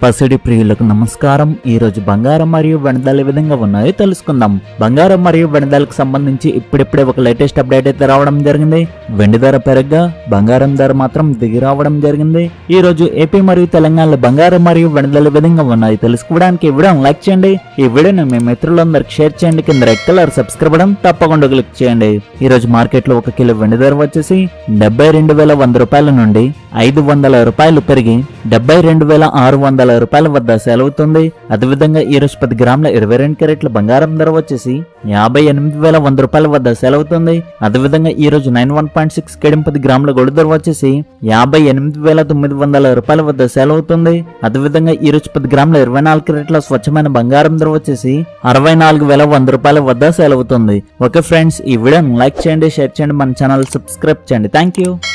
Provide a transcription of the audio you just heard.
పసిడి ప్రియులకు నమస్కారం ఈ రోజు బంగారం మరియు వెనదాలు ఏ విధంగా ఉన్నాయో తెలుసుకుందాం బంగారం మరియు వెనదాలకు సంబంధించి ఇప్పుడిప్పుడే ఒక లేటెస్ట్ అప్డేట్ అయితే రావడం జరిగింది వెండి ధర పెరగ్గా బంగారం ధర మాత్రం దిగి రావడం జరిగింది ఈ రోజు ఏపీ మరియు తెలంగాణలో బంగారం మరియు వెనదాలు ఏ విధంగా ఉన్నాయి తెలుసుకోవడానికి ఈ వీడియోని లైక్ చేయండి ఈ వీడియోని మీ మిత్రులందరికి షేర్ చేయండి కింద రెడ్ కలర్ సబ్స్క్రైబ్ బటన్ తప్పకుండా క్లిక్ చేయండి ఈ రోజు మార్కెట్ లో ఒక కిలో వెండి ధర వచ్చేసి డెబ్బై రెండు వేల వంద రూపాయల నుండి ఐదు వందల రూపాయలు పెరిగి డెబ్బై రెండు వేల ఆరు వందల రూపాయల వద్ద సెలవుతుంది అదేవిధంగా ఈ రోజు పది గ్రాముల ఇరవై రెండు క్యారెట్ల బంగారం ధర వచ్చేసి యాభై ఎనిమిది వేల వంద రూపాయల వద్ద సెలవుతుంది అదేవిధంగా ఈ రోజు నైన్ వన్ పాయింట్ సిక్స్ కేడం పది గ్రాముల గొడ్డు ధర వచ్చేసి యాభై ఎనిమిది వేల తొమ్మిది వందల రూపాయల వద్ద సెలవుతుంది అదేవిధంగా ఈ రోజు పది గ్రాముల ఇరవై నాలుగు క్యారెట్ల స్వచ్ఛమైన బంగారం ధర వచ్చేసి అరవై నాలుగు వేల వంద రూపాయల వద్ద సెలవుతుంది ఓకే ఫ్రెండ్స్ ఈ వీడియోని లైక్ చేయండి షేర్ చేయండి మన ఛానల్ సబ్స్క్రైబ్ చేయండి థ్యాంక్ యూ